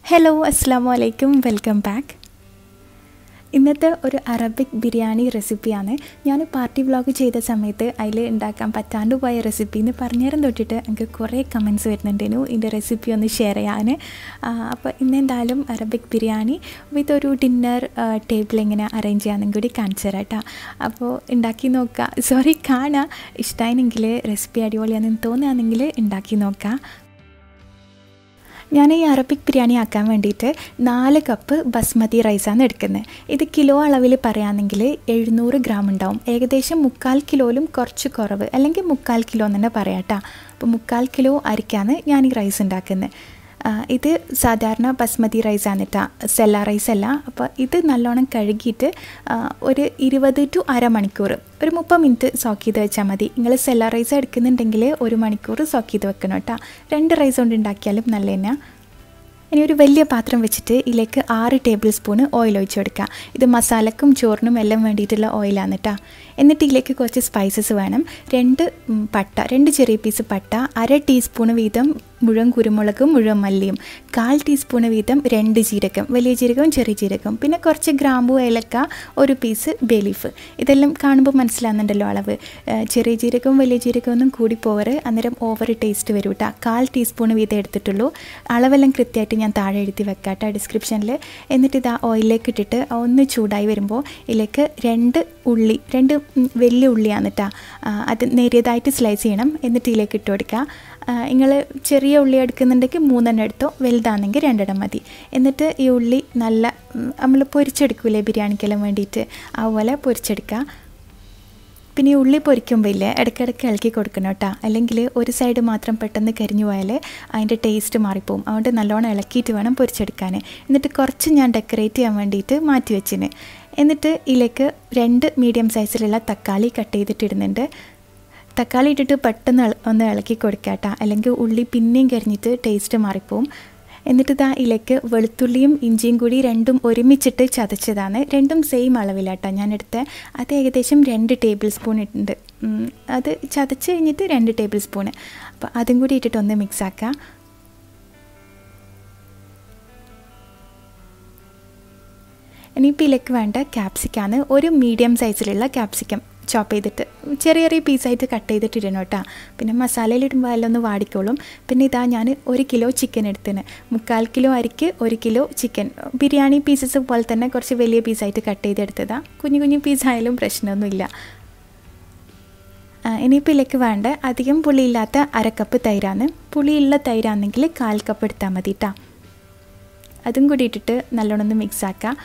hello അസ്സാം വലൈക്കും welcome back ഇന്നത്തെ ഒരു അറബിക് ബിരിയാണി റെസിപ്പിയാണ് ഞാൻ പാർട്ടി വ്ളോഗ് ചെയ്ത സമയത്ത് അതിൽ ഉണ്ടാക്കാൻ പറ്റാണ്ട് പോയ റെസിപ്പി എന്ന് പറഞ്ഞേരം തൊട്ടിട്ട് എനിക്ക് കുറേ കമൻസ് വരുന്നുണ്ടേനു ഇതിൻ്റെ റെസിപ്പി ഒന്ന് ഷെയർ ചെയ്യാൻ അപ്പോൾ ഇന്നെന്തായാലും അറബിക് ബിരിയാണി വിത്ത് ഒരു ഡിന്നർ ടേബിൾ എങ്ങനെ അറേഞ്ച് ചെയ്യാമെന്നും കൂടി കാണിച്ചു തരാം കേട്ടോ അപ്പോൾ ഉണ്ടാക്കി നോക്കുക സോറി കാണാം ഇഷ്ടമായെങ്കിൽ റെസിപ്പി അടിപൊളിയാണെന്ന് തോന്നുകയാണെങ്കിൽ ഉണ്ടാക്കി നോക്കാം ഞാൻ ഈ അറബിക് ബിരിയാണി ആക്കാൻ വേണ്ടിയിട്ട് നാല് കപ്പ് ബസ്മതി റൈസാണ് എടുക്കുന്നത് ഇത് കിലോ അളവിൽ പറയുകയാണെങ്കിൽ എഴുന്നൂറ് ഗ്രാം ഉണ്ടാവും ഏകദേശം മുക്കാൽ കിലോയിലും കുറച്ച് കുറവ് അല്ലെങ്കിൽ മുക്കാൽ കിലോ എന്ന് തന്നെ പറയാം കേട്ടോ അപ്പോൾ മുക്കാൽ കിലോ അരിക്കാണ് ഞാൻ ഈ റൈസ് ഉണ്ടാക്കുന്നത് ഇത് സാധാരണ ബസ്മതി റൈസാണ് കേട്ടോ സെല്ല റൈസ് അല്ല അപ്പോൾ ഇത് നല്ലോണം കഴുകിയിട്ട് ഒരു ഇരുപത് ടു അരമണിക്കൂർ ഒരു മുപ്പത് മിനിറ്റ് സോക്ക് ചെയ്ത് വെച്ചാൽ മതി നിങ്ങൾ സെല്ല റൈസ് എടുക്കുന്നുണ്ടെങ്കിൽ ഒരു മണിക്കൂർ സോക്ക് ചെയ്ത് വെക്കണം കേട്ടോ രണ്ട് റൈസ് കൊണ്ട് ഉണ്ടാക്കിയാലും നല്ല തന്നെ ഇനി ഒരു വലിയ പാത്രം വെച്ചിട്ട് ഇതിലേക്ക് ആറ് ടേബിൾ സ്പൂൺ ഓയിൽ ഒഴിച്ച് കൊടുക്കുക ഇത് മസാലക്കും ചോറിനും എല്ലാം വേണ്ടിയിട്ടുള്ള ഓയിലാണ് കേട്ടോ എന്നിട്ട് ഇതിലേക്ക് കുറച്ച് സ്പൈസസ് വേണം രണ്ട് പട്ട രണ്ട് ചെറിയ പീസ് പട്ട അര ടീസ്പൂൺ വീതം മുഴുവൻ കുരുമുളകും മുഴുവൻ മല്ലിയും കാൽ ടീസ്പൂൺ വീതം രണ്ട് ജീരകം വലിയ ജീരകവും ചെറിയ ജീരകം പിന്നെ കുറച്ച് ഗ്രാമ്പു ഏലക്ക ഒരു പീസ് ബേലീഫ് ഇതെല്ലാം കാണുമ്പോൾ മനസ്സിലാകുന്നുണ്ടല്ലോ അളവ് ചെറിയ ജീരകവും വലിയ ജീരകവും ഒന്നും കൂടി പോവറ് അന്നേരം ഓവർ ടേസ്റ്റ് വരും കേട്ടോ കാൽ ടീസ്പൂൺ വീതം എടുത്തിട്ടുള്ളൂ അളവെല്ലാം കൃത്യമായിട്ട് ഞാൻ താഴെ എഴുതി വെക്കാട്ടോ ഡിസ്ക്രിപ്ഷനിൽ എന്നിട്ട് ഇത് ആ ഓയിലേക്ക് ഇട്ടിട്ട് ഒന്ന് ചൂടായി വരുമ്പോൾ ഇതിലേക്ക് രണ്ട് ഉള്ളി രണ്ട് വലിയ ഉള്ളിയാണ് കേട്ടോ അത് നേരിയതായിട്ട് സ്ലൈസ് ചെയ്യണം എന്നിട്ട് ഇതിലേക്ക് ഇട്ട് കൊടുക്കുക നിങ്ങൾ ചെറിയ ഉള്ളി എടുക്കുന്നുണ്ടെങ്കിൽ മൂന്നെണ്ണം എടുത്തോ വലുതാണെങ്കിൽ രണ്ടെണ്ണം മതി എന്നിട്ട് ഈ ഉള്ളി നല്ല നമ്മൾ പൊരിച്ചെടുക്കൂലേ ബിരിയാണിക്കെല്ലാം വേണ്ടിയിട്ട് അതുപോലെ പൊരിച്ചെടുക്കുക പിന്നെ ഈ ഉള്ളി പൊരിക്കുമ്പോൾ ഇല്ലേ ഇടയ്ക്കിടയ്ക്ക് ഇളക്കി കൊടുക്കണം കേട്ടോ അല്ലെങ്കിൽ ഒരു സൈഡ് മാത്രം പെട്ടെന്ന് കരിഞ്ഞു പോയാൽ അതിൻ്റെ ടേസ്റ്റ് മാറിപ്പോവും അതുകൊണ്ട് നല്ലോണം ഇളക്കിയിട്ട് വേണം പൊരിച്ചെടുക്കാൻ എന്നിട്ട് കുറച്ച് ഞാൻ ഡെക്കറേറ്റ് ചെയ്യാൻ വേണ്ടിയിട്ട് മാറ്റി വെച്ചിന് എന്നിട്ട് ഇതിലേക്ക് രണ്ട് മീഡിയം സൈസിലുള്ള തക്കാളി കട്ട് ചെയ്തിട്ട് ഇടുന്നുണ്ട് തക്കാളി ഇട്ടിട്ട് പെട്ടെന്ന് ഒന്ന് ഇളക്കി കൊടുക്കുക കേട്ടോ അല്ലെങ്കിൽ ഉള്ളി പിന്നെയും കരിഞ്ഞിട്ട് ടേസ്റ്റ് മാറിപ്പോവും എന്നിട്ട് ഇതാ ഇതിലേക്ക് വെളുത്തുള്ളിയും ഇഞ്ചിയും കൂടി രണ്ടും ഒരുമിച്ചിട്ട് ചതച്ചതാണ് രണ്ടും സെയിം അളവിലാട്ടോ ഞാൻ എടുത്ത അത് ഏകദേശം രണ്ട് ടേബിൾ സ്പൂൺ ഉണ്ട് അത് ചതച്ച് കഴിഞ്ഞിട്ട് രണ്ട് ടേബിൾ സ്പൂൺ അപ്പോൾ അതും കൂടി ഇട്ടിട്ട് ഒന്ന് മിക്സ് ആക്കുക ഇനിയിപ്പോൾ ഇതിലേക്ക് വേണ്ട ക്യാപ്സിക്കാണ് ഒരു മീഡിയം സൈസിലുള്ള ക്യാപ്സിക്കം ചോപ്പ് ചെയ്തിട്ട് ചെറിയ ചെറിയ പീസായിട്ട് കട്ട് ചെയ്തിട്ട് ഇടണം കേട്ടോ പിന്നെ മസാലയിൽ ഇടുമ്പോൾ അതിലൊന്ന് വാടിക്കോളും പിന്നെ ഇതാ ഞാൻ ഒരു കിലോ ചിക്കൻ എടുത്തിന് മുക്കാൽ കിലോ അരിക്ക് ഒരു കിലോ ചിക്കൻ ബിരിയാണി പീസസ് പോലെ തന്നെ കുറച്ച് വലിയ പീസായിട്ട് കട്ട് ചെയ്തെടുത്തതാണ് കുഞ്ഞു കുഞ്ഞു പീസായാലും പ്രശ്നമൊന്നുമില്ല ഇനിയിപ്പോൾ ഇതിലേക്ക് വേണ്ട അധികം പുളിയില്ലാത്ത അരക്കപ്പ് തൈരാണ് പുളിയുള്ള തൈരാണെങ്കിൽ കാൽ കപ്പ് എടുത്താൽ മതി കേട്ടോ അതും കൂടി ഇട്ടിട്ട് നല്ലോണം ഒന്ന് മിക്സ് ആക്കാം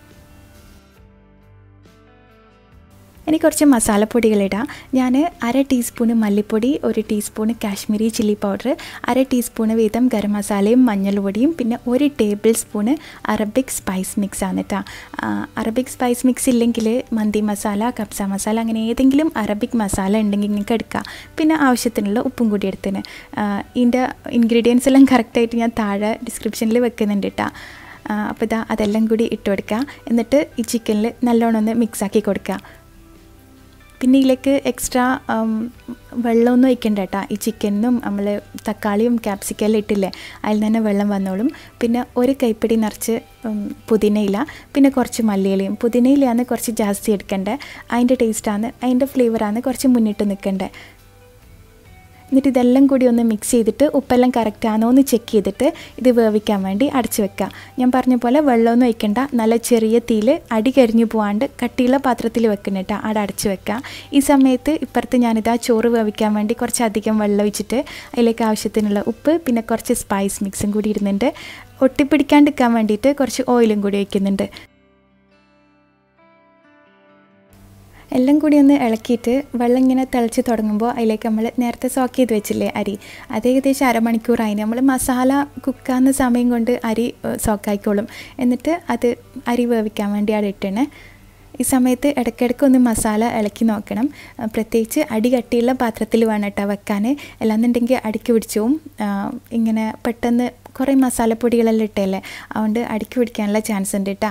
ഇനി കുറച്ച് മസാലപ്പൊടികളിടാം ഞാൻ അര ടീസ്പൂണ് മല്ലിപ്പൊടി ഒരു ടീസ്പൂണ് കാശ്മീരി ചില്ലി പൗഡർ അര ടീസ്പൂണ് വീതം ഗരം മസാലയും മഞ്ഞൾപ്പൊടിയും പിന്നെ ഒരു tablespoon Arabic spice mix ആണ് കേട്ടോ അറബിക് സ്പൈസ് മിക്സ് ഇല്ലെങ്കിൽ മന്തി മസാല കപ്സ മസാല അങ്ങനെ ഏതെങ്കിലും അറബിക് മസാല ഉണ്ടെങ്കിൽ നിങ്ങൾക്ക് എടുക്കാം പിന്നെ ആവശ്യത്തിനുള്ള ഉപ്പും കൂടി എടുത്തിന് ഇതിൻ്റെ ഇൻഗ്രീഡിയൻസ് എല്ലാം കറക്റ്റായിട്ട് ഞാൻ താഴെ ഡിസ്ക്രിപ്ഷനിൽ വെക്കുന്നുണ്ട് കേട്ടോ അപ്പോൾ ഇതാ അതെല്ലാം കൂടി ഇട്ട് കൊടുക്കുക എന്നിട്ട് ഈ ചിക്കനിൽ നല്ലോണം ഒന്ന് മിക്സാക്കി കൊടുക്കുക പിന്നെ ഇതിലേക്ക് എക്സ്ട്രാ വെള്ളമൊന്നും ഒഴിക്കണ്ട കേട്ടോ ഈ ചിക്കനും നമ്മൾ തക്കാളിയും ക്യാപ്സിക്കെല്ലാം ഇട്ടില്ലേ അതിൽ തന്നെ വെള്ളം വന്നോളും പിന്നെ ഒരു കൈപ്പിടി നിറച്ച് പുതിനയില പിന്നെ കുറച്ച് മല്ലിയിലയും പുതിനയിലയാണ് കുറച്ച് ജാസ്തി എടുക്കേണ്ടത് അതിൻ്റെ ടേസ്റ്റാണ് അതിൻ്റെ ഫ്ലേവറാണ് കുറച്ച് മുന്നിട്ട് നിൽക്കേണ്ടത് എന്നിട്ട് ഇതെല്ലാം കൂടി ഒന്ന് മിക്സ് ചെയ്തിട്ട് ഉപ്പെല്ലാം കറക്റ്റ് ആണോ എന്ന് ചെക്ക് ചെയ്തിട്ട് ഇത് വേവിക്കാൻ വേണ്ടി അടച്ചു വെക്കുക ഞാൻ പറഞ്ഞ പോലെ വെള്ളമൊന്നും ഒഴിക്കണ്ട നല്ല ചെറിയ തീയിൽ അടി കരിഞ്ഞു പോകാണ്ട് കട്ടിയുള്ള പാത്രത്തിൽ വെക്കണം കേട്ടോ അവിടെ അടച്ചു വെക്കുക ഈ സമയത്ത് ഇപ്പുറത്ത് ഞാനിതാ ചോറ് വേവിക്കാൻ വേണ്ടി കുറച്ച് അധികം വെള്ളം ഒഴിച്ചിട്ട് അതിലേക്ക് ആവശ്യത്തിനുള്ള ഉപ്പ് പിന്നെ കുറച്ച് സ്പൈസ് മിക്സും കൂടി ഇടുന്നുണ്ട് ഒട്ടിപ്പിടിക്കാണ്ടിരിക്കാൻ വേണ്ടിയിട്ട് കുറച്ച് ഓയിലും കൂടി ഒഴിക്കുന്നുണ്ട് എല്ലാം കൂടി ഒന്ന് ഇളക്കിയിട്ട് വെള്ളം ഇങ്ങനെ തിളച്ച് തുടങ്ങുമ്പോൾ അതിലേക്ക് നമ്മൾ നേരത്തെ സോക്ക് ചെയ്ത് വെച്ചില്ലേ അരി അത് ഏകദേശം അരമണിക്കൂറായി നമ്മൾ മസാല കുക്കാവുന്ന സമയം കൊണ്ട് അരി സോക്കായിക്കോളും എന്നിട്ട് അത് അരി വേവിക്കാൻ വേണ്ടി അവിടെ ഇട്ടണേ ഈ സമയത്ത് ഇടയ്ക്കിടയ്ക്ക് ഒന്ന് മസാല ഇളക്കി നോക്കണം പ്രത്യേകിച്ച് അടി കട്ടിയുള്ള പാത്രത്തിൽ വേണം കേട്ടോ വെക്കാൻ അല്ലാന്നുണ്ടെങ്കിൽ അടിക്ക് പിടിച്ചും ഇങ്ങനെ പെട്ടെന്ന് കുറേ മസാലപ്പൊടികളെല്ലാം ഇട്ടല്ലേ അതുകൊണ്ട് അടിക്ക് പിടിക്കാനുള്ള ചാൻസ് ഉണ്ട് കേട്ടോ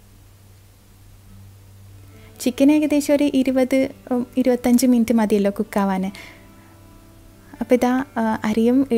ചിക്കൻ ഏകദേശം ഒരു ഇരുപത് ഇരുപത്തഞ്ച് മിനിറ്റ് മതിയല്ലോ കുക്കാവാൻ അപ്പോൾ ഇതാ അരിയും ഇട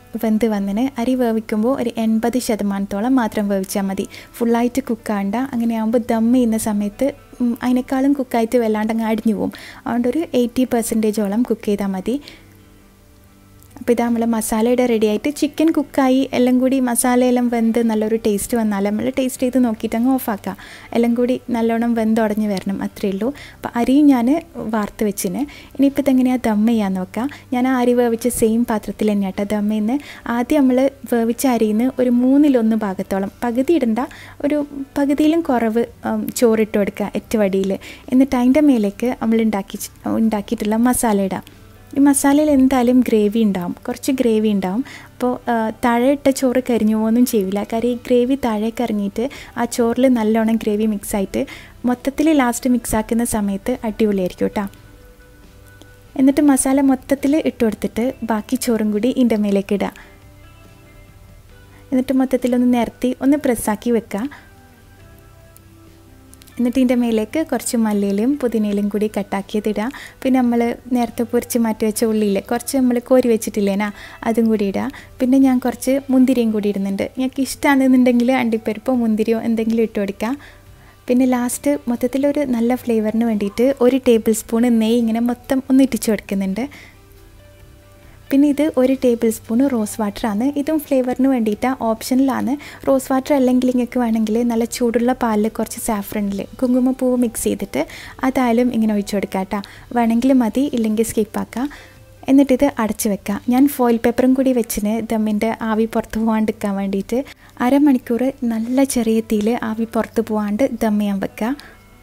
വെന്ത് വന്നിന് അരി വേവിക്കുമ്പോൾ ഒരു എൺപത് ശതമാനത്തോളം മാത്രം വേവിച്ചാൽ മതി ഫുള്ളായിട്ട് കുക്കാണ്ട അങ്ങനെയാകുമ്പോൾ ദം ചെയ്യുന്ന സമയത്ത് ഉം, അതിനേക്കാളും കുക്കായിട്ട് വല്ലാണ്ട് അങ്ങ് അടിഞ്ഞു പോകും അതുകൊണ്ട് ഒരു എയ്റ്റി പെർസെൻറ്റേജോളം കുക്ക് ചെയ്താൽ മതി അപ്പോൾ ഇത് നമ്മൾ മസാലയുടെ റെഡി ആയിട്ട് ചിക്കൻ കുക്കായി എല്ലാം കൂടി മസാലയെല്ലാം വെന്ത് നല്ലൊരു ടേസ്റ്റ് വന്നാൽ നമ്മൾ ടേസ്റ്റ് ചെയ്ത് നോക്കിയിട്ട് അങ്ങ് ഓഫാക്കാം എല്ലാം കൂടി നല്ലോണം വെന്തുടഞ്ഞ് വരണം അത്രയേ ഉള്ളൂ അപ്പോൾ അരിയും ഞാൻ വാർത്ത് വെച്ചിന് ഇനിയിപ്പോൾ ഇതെങ്ങനെയാണ് ദം ചെയ്യാൻ നോക്കാം ഞാൻ ആ അരി വേവിച്ച സെയിം പാത്രത്തിൽ തന്നെയാണ് കേട്ടോ ദം ചെയ്യുന്നത് ആദ്യം നമ്മൾ വേവിച്ച അരിയിൽ നിന്ന് ഒരു മൂന്നിലൊന്ന് ഭാഗത്തോളം പകുതി ഇടണ്ട ഒരു പകുതിയിലും കുറവ് ഉം, ചോറിട്ട് കൊടുക്കുക എറ്റുവടിയിൽ എന്നിട്ട് അതിൻ്റെ മേലേക്ക് നമ്മൾ ഉണ്ടാക്കി ഉണ്ടാക്കിയിട്ടുള്ള മസാല ഇടാം ഈ മസാലയിൽ എന്തായാലും ഗ്രേവി ഉണ്ടാവും കുറച്ച് ഗ്രേവി ഉണ്ടാവും അപ്പോൾ താഴെ ഇട്ട ചോറ് കരിഞ്ഞു പോകുകയൊന്നും ചെയ്യില്ല കാര്യം ഈ ഗ്രേവി താഴേക്ക് ഇറങ്ങിയിട്ട് ആ ചോറിൽ നല്ലോണം ഗ്രേവി മിക്സ് ആയിട്ട് മൊത്തത്തിൽ ലാസ്റ്റ് മിക്സ് ആക്കുന്ന സമയത്ത് അടിപൊളിയായിരിക്കും കേട്ടോ എന്നിട്ട് മസാല മൊത്തത്തിൽ ഇട്ട് കൊടുത്തിട്ട് ബാക്കി ചോറും കൂടി ഇതിൻ്റെ മേലേക്ക് ഇടുക എന്നിട്ട് മൊത്തത്തിലൊന്ന് നിരത്തി ഒന്ന് പ്രസ്സാക്കി വെക്കുക എന്നിട്ട് ഇതിൻ്റെ മേലേക്ക് കുറച്ച് മല്ലിയിലും പുതിനയിലും കൂടി കട്ടാക്കിയത് ഇടുക പിന്നെ നമ്മൾ നേരത്തെ പൊരിച്ച് മാറ്റി വെച്ച ഉള്ളിയിൽ കുറച്ച് നമ്മൾ കോരി വെച്ചിട്ടില്ലേനാ അതും കൂടി ഇടുക പിന്നെ ഞാൻ കുറച്ച് മുന്തിരിയും കൂടി ഇടുന്നുണ്ട് ഞങ്ങൾക്ക് ഇഷ്ടമാണെന്നുണ്ടെങ്കിൽ അണ്ടിപ്പരിപ്പോ മുന്തിരിയോ എന്തെങ്കിലും ഇട്ട് കൊടുക്കുക പിന്നെ ലാസ്റ്റ് മൊത്തത്തിലൊരു നല്ല ഫ്ലേവറിന് വേണ്ടിയിട്ട് ഒരു ടേബിൾ സ്പൂൺ നെയ്യ് ഇങ്ങനെ മൊത്തം ഒന്ന് ഇട്ടിച്ച് കൊടുക്കുന്നുണ്ട് പിന്നെ ഇത് ഒരു ടേബിൾ സ്പൂൺ റോസ് വാട്ടറാണ് ഇതും ഫ്ലേവറിന് വേണ്ടിയിട്ട് ഓപ്ഷനിലാണ് റോസ് വാട്ടർ അല്ലെങ്കിൽ നിങ്ങൾക്ക് വേണമെങ്കിൽ നല്ല ചൂടുള്ള പാലിൽ കുറച്ച് സാഫ്രണിൽ കുങ്കുമപ്പൂവ് മിക്സ് ചെയ്തിട്ട് അതായാലും ഇങ്ങനെ ഒഴിച്ചു കൊടുക്കാം കേട്ടോ വേണമെങ്കിൽ മതി ഇല്ലെങ്കിൽ സ്കിപ്പാക്കാം എന്നിട്ടിത് അടച്ച് വെക്കാം ഞാൻ ഫോയിൽ പേപ്പറും കൂടി വെച്ചിന് ദമ്മിൻ്റെ ആവി പുറത്ത് പോകാണ്ടിരിക്കാൻ വേണ്ടിയിട്ട് അരമണിക്കൂർ നല്ല ചെറിയ തീയിൽ ആവി പുറത്ത് പോകാണ്ട് ദം ചെയ്യാൻ വെക്കുക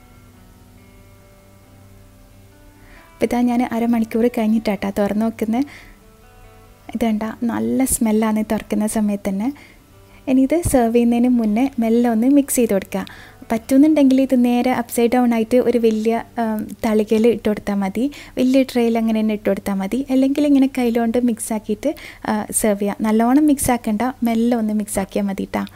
അപ്പോൾ ഇതാ ഞാൻ അരമണിക്കൂർ കഴിഞ്ഞിട്ടാട്ടാ തുറന്ന് നോക്കുന്നത് ഇതേണ്ട നല്ല സ്മെല്ലാണ് തുറക്കുന്ന സമയത്ത് തന്നെ ഇനി ഇത് സെർവ് ചെയ്യുന്നതിന് മുന്നേ മെല്ലെ ഒന്ന് മിക്സ് ചെയ്ത് കൊടുക്കുക പറ്റുന്നുണ്ടെങ്കിൽ ഇത് നേരെ അപ്സൈഡ് ഡൗൺ ആയിട്ട് ഒരു വലിയ തളികയിൽ ഇട്ട് കൊടുത്താൽ മതി വലിയ ട്രേയിൽ അങ്ങനെ തന്നെ ഇട്ട് കൊടുത്താൽ മതി അല്ലെങ്കിൽ ഇങ്ങനെ കയ്യിലുകൊണ്ട് മിക്സ് ആക്കിയിട്ട് സെർവ് ചെയ്യുക നല്ലോണം മിക്സ് ആക്കണ്ട മെല്ലെ ഒന്ന് മിക്സ് ആക്കിയാൽ മതി കേട്ടോ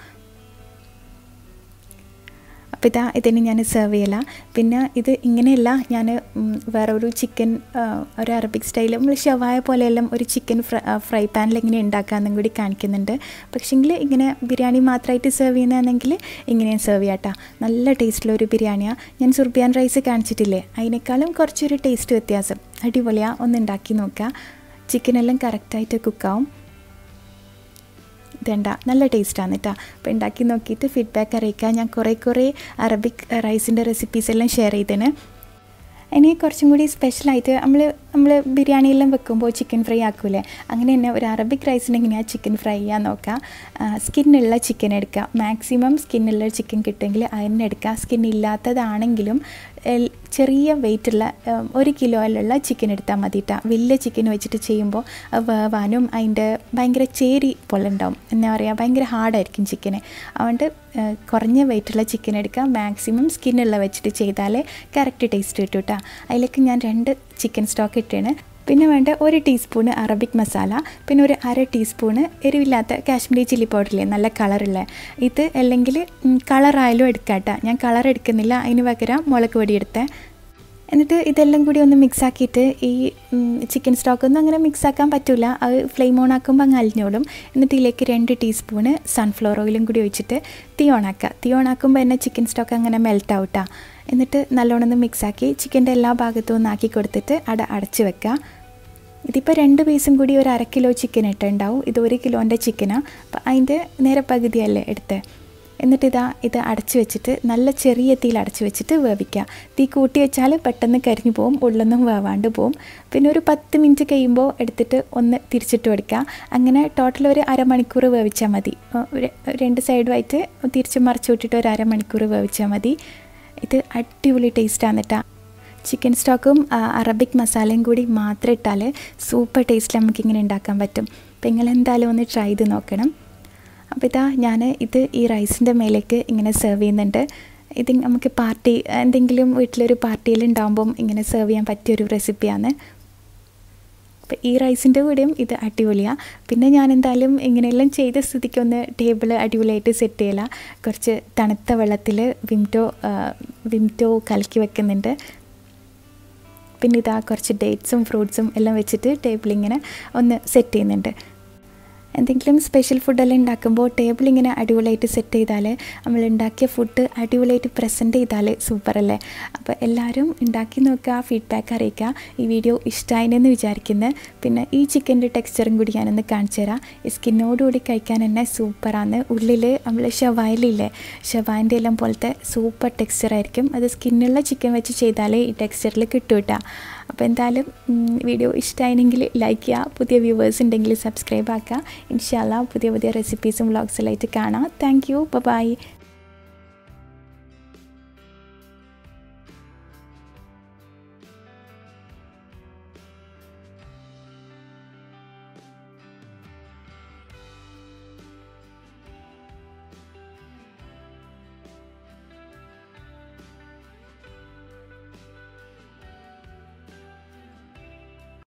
അപ്പോൾ ഇതാ ഇതിന് ഞാൻ സെർവ് ചെയ്യില്ല പിന്നെ ഇത് ഇങ്ങനെയല്ല ഞാൻ വേറെ ഒരു ചിക്കൻ ഒരു അറബിക് സ്റ്റൈൽ നമ്മൾ ഷവായ പോലെയെല്ലാം ഒരു ചിക്കൻ ഫ്രൈ പാനിൽ എങ്ങനെ ഉണ്ടാക്കാമെന്നും കൂടി കാണിക്കുന്നുണ്ട് പക്ഷേങ്കിൽ ഇങ്ങനെ ബിരിയാണി മാത്രമായിട്ട് സെർവ് ചെയ്യുന്നതാണെങ്കിൽ ഇങ്ങനെയും സെർവ് ചെയ്യാം കേട്ടോ നല്ല ടേസ്റ്റുള്ള ഒരു ബിരിയാണിയാണ് ഞാൻ സുർബിയാൻ റൈസ് കാണിച്ചിട്ടില്ലേ അതിനേക്കാളും കുറച്ചൊരു ടേസ്റ്റ് വ്യത്യാസം അടിപൊളിയാണ് ഒന്ന് ഉണ്ടാക്കി നോക്കുക ചിക്കനെല്ലാം കറക്റ്റായിട്ട് കുക്കാവും ഇതേണ്ട നല്ല ടേസ്റ്റാണ് കേട്ടോ അപ്പോൾ ഉണ്ടാക്കി നോക്കിയിട്ട് ഫീഡ്ബാക്ക് അറിയിക്കാം ഞാൻ കുറേ കുറേ അറബിക് റൈസിൻ്റെ റെസിപ്പീസ് എല്ലാം ഷെയർ ചെയ്തേന് ഇനി കുറച്ചും കൂടി സ്പെഷ്യലായിട്ട് നമ്മൾ നമ്മൾ ബിരിയാണിയെല്ലാം വെക്കുമ്പോൾ ചിക്കൻ ഫ്രൈ ആക്കൂലേ അങ്ങനെ തന്നെ ഒരു അറബിക് റൈസിന് എങ്ങനെയാണ് ചിക്കൻ ഫ്രൈ ചെയ്യാൻ നോക്കാം സ്കിന്നുള്ള ചിക്കൻ എടുക്കുക മാക്സിമം സ്കിന്നുള്ള ചിക്കൻ കിട്ടുമെങ്കിൽ അതിനെ എടുക്കുക സ്കിൻ ഇല്ലാത്തതാണെങ്കിലും ചെറിയ വെയിറ്റുള്ള ഒരു കിലോയിലുള്ള ചിക്കൻ എടുത്താൽ മതി കേട്ടോ വലിയ ചിക്കൻ വെച്ചിട്ട് ചെയ്യുമ്പോൾ വേവാനും അതിൻ്റെ ഭയങ്കര ചേരി പോലെ ഉണ്ടാവും എന്താ പറയുക ഭയങ്കര ഹാർഡായിരിക്കും ചിക്കന് അതുകൊണ്ട് കുറഞ്ഞ വെയിറ്റുള്ള ചിക്കൻ എടുക്കുക മാക്സിമം സ്കിന്നുള്ള വെച്ചിട്ട് ചെയ്താലേ കറക്റ്റ് ടേസ്റ്റ് കിട്ടും കേട്ടോ അതിലേക്ക് ഞാൻ രണ്ട് ചിക്കൻ സ്റ്റോക്ക് ഇട്ടാണ് പിന്നെ വേണ്ട ഒരു ടീസ്പൂണ് അറബിക് മസാല പിന്നെ ഒരു അര ടീസ്പൂണ് എരിവില്ലാത്ത കാശ്മീരി ചില്ലി പൗഡറില്ലേ നല്ല കളറുള്ള ഇത് അല്ലെങ്കിൽ കളറായാലും എടുക്കാം കേട്ടോ ഞാൻ കളർ എടുക്കുന്നില്ല അതിന് പകരം മുളക് പൊടി എടുത്തേ എന്നിട്ട് ഇതെല്ലാം കൂടി ഒന്ന് മിക്സ് ആക്കിയിട്ട് ഈ ചിക്കൻ സ്റ്റോക്കൊന്നും അങ്ങനെ മിക്സ് ആക്കാൻ പറ്റില്ല അത് ഫ്ലെയിം ഓൺ ആക്കുമ്പോൾ അങ്ങ് അലിഞ്ഞോളും എന്നിട്ട് ഇതിലേക്ക് രണ്ട് ടീസ്പൂണ് സൺഫ്ലവർ ഓയിലും കൂടി ഒഴിച്ചിട്ട് തീ ഓൺ ആക്കുക തീ ഓൺ ആക്കുമ്പോൾ തന്നെ ചിക്കൻ സ്റ്റോക്ക് അങ്ങനെ മെൽറ്റ് ആവട്ടാ എന്നിട്ട് നല്ലോണം ഒന്ന് മിക്സ് ആക്കി ചിക്കൻ്റെ എല്ലാ ഭാഗത്തും ഒന്ന് ആക്കി കൊടുത്തിട്ട് അട അടച്ച് വെക്കുക ഇതിപ്പോൾ രണ്ട് പീസും കൂടി ഒരു അര കിലോ ചിക്കൻ ഇട്ടുണ്ടാവും ഇത് ഒരു കിലോൻ്റെ ചിക്കനാണ് അപ്പം അതിൻ്റെ നേരെ പകുതിയല്ലേ എടുത്തത് എന്നിട്ട് ഇതാ ഇത് അടച്ചു വെച്ചിട്ട് നല്ല ചെറിയ തീയിൽ അടച്ചു വെച്ചിട്ട് വേവിക്കുക തീ കൂട്ടി വെച്ചാൽ പെട്ടെന്ന് കരിഞ്ഞു പോവും ഉള്ളൊന്നും വേവാണ്ട് പോവും പിന്നെ ഒരു പത്ത് മിനിറ്റ് കഴിയുമ്പോൾ എടുത്തിട്ട് ഒന്ന് തിരിച്ചിട്ട് കൊടുക്കുക അങ്ങനെ ടോട്ടൽ ഒരു അരമണിക്കൂർ വേവിച്ചാൽ മതി രണ്ട് സൈഡുമായിട്ട് തിരിച്ച് മറിച്ച് വിട്ടിട്ട് ഒരു അരമണിക്കൂർ വേവിച്ചാൽ മതി ഇത് അടിപൊളി ടേസ്റ്റാണ് കേട്ടോ ചിക്കൻ സ്റ്റോക്കും അറബിക് മസാലയും കൂടി മാത്രം ഇട്ടാൽ സൂപ്പർ ടേസ്റ്റിൽ നമുക്കിങ്ങനെ ഉണ്ടാക്കാൻ പറ്റും അപ്പോൾ നിങ്ങൾ എന്തായാലും ഒന്ന് ട്രൈ ചെയ്ത് നോക്കണം അപ്പോൾ ഇതാ ഞാൻ ഇത് ഈ റൈസിൻ്റെ മേലേക്ക് ഇങ്ങനെ സെർവ് ചെയ്യുന്നുണ്ട് ഇത് നമുക്ക് പാർട്ടി എന്തെങ്കിലും വീട്ടിലൊരു പാർട്ടിയിൽ ഉണ്ടാകുമ്പം ഇങ്ങനെ സെർവ് ചെയ്യാൻ പറ്റിയൊരു റെസിപ്പിയാണ് അപ്പോൾ ഈ റൈസിൻ്റെ കൂടെയും ഇത് അടിപൊളിയാണ് പിന്നെ ഞാൻ എന്തായാലും ഇങ്ങനെയെല്ലാം ചെയ്ത സ്ഥിതിക്ക് ഒന്ന് ടേബിൾ അടിപൊളിയായിട്ട് സെറ്റ് ചെയ്യില്ല കുറച്ച് തണുത്ത വെള്ളത്തിൽ വിംറ്റോ വിംറ്റോ കലക്കി വെക്കുന്നുണ്ട് പിന്നെ ഇതാ കുറച്ച് ഡേറ്റ്സും ഫ്രൂട്ട്സും എല്ലാം വെച്ചിട്ട് ടേബിൾ ഇങ്ങനെ ഒന്ന് സെറ്റ് ചെയ്യുന്നുണ്ട് എന്തെങ്കിലും സ്പെഷ്യൽ ഫുഡെല്ലാം ഉണ്ടാക്കുമ്പോൾ ടേബിൾ ഇങ്ങനെ അടിപൊളിയായിട്ട് സെറ്റ് ചെയ്താൽ നമ്മൾ ഉണ്ടാക്കിയ ഫുഡ് അടിപൊളിയായിട്ട് പ്രസൻറ്റ് ചെയ്താൽ സൂപ്പറല്ലേ അപ്പോൾ എല്ലാവരും ഉണ്ടാക്കി നോക്കുക ഫീഡ്ബാക്ക് അറിയിക്കുക ഈ വീഡിയോ ഇഷ്ടമായിനെന്ന് വിചാരിക്കുന്നത് പിന്നെ ഈ ചിക്കൻ്റെ ടെക്സ്ചറും കൂടി ഞാനൊന്ന് കാണിച്ചു തരാം ഈ സ്കിന്നോടുകൂടി കഴിക്കാൻ തന്നെ സൂപ്പറാണ് ഉള്ളിൽ നമ്മൾ ഷവായിലില്ലേ ഷവായിൻ്റെ എല്ലാം പോലത്തെ സൂപ്പർ ടെക്സ്ചറായിരിക്കും അത് സ്കിന്നുള്ള ചിക്കൻ വെച്ച് ചെയ്താലേ ഈ ടെക്സ്ചറിൽ കിട്ടും കേട്ടോ അപ്പോൾ എന്തായാലും വീഡിയോ ഇഷ്ടമായിരുന്നെങ്കിൽ ലൈക്ക് ചെയ്യുക പുതിയ വ്യൂവേഴ്സ് ഉണ്ടെങ്കിൽ സബ്സ്ക്രൈബ് ആക്കുക ഇൻഷാല്ല പുതിയ പുതിയ റെസിപ്പീസും വ്ളോഗ്സിലായിട്ട് കാണാം താങ്ക് യു ബൈ